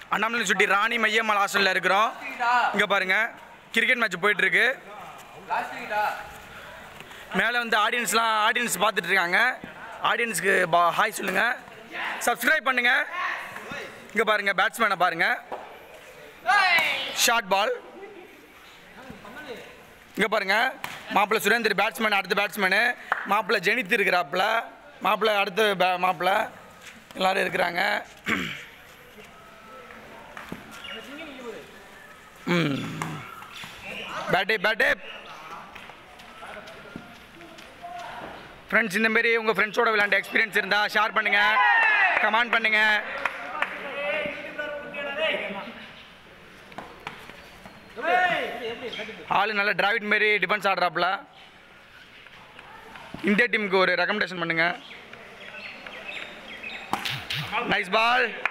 அண்ணாமலை சுட்டி ராணி மையம்மாள் ஹாஸ்டலில் இருக்கிறோம் இங்கே பாருங்கள் கிரிக்கெட் மேட்ச் போயிட்டுருக்கு மேலே வந்து ஆடியன்ஸ்லாம் ஆடியன்ஸ் பார்த்துட்டு இருக்காங்க ஆடியன்ஸ்க்கு பா ஹாய் சொல்லுங்கள் சப்ஸ்கிரைப் பண்ணுங்கள் இங்கே பாருங்கள் பேட்ஸ்மேனை பாருங்கள் ஷார்ட் பால் இங்கே பாருங்கள் மாப்பிள்ளை சுரேந்தர் பேட்ஸ்மேன் அடுத்த பேட்ஸ்மேனு மாப்பிள்ளை ஜெனித் இருக்கிறாப்புல மாப்பிள்ளை அடுத்த பே மாப்பிள்ளை எல்லோரும் இருக்கிறாங்க ம் பேட்டே பேட்டே ஃப்ரெண்ட்ஸ் இந்த மாரி உங்கள் ஃப்ரெண்ட்ஸோட விளையாண்ட எக்ஸ்பீரியன்ஸ் இருந்தால் ஷேர் பண்ணுங்கள் கமெண்ட் பண்ணுங்கள் ஆளு நல்ல டிராவிட் மாரி டிஃபென்ஸ் ஆடுறாப்புல இந்தியா டீமுக்கு ஒரு ரெக்கமெண்டேஷன் பண்ணுங்க நைஸ் பால்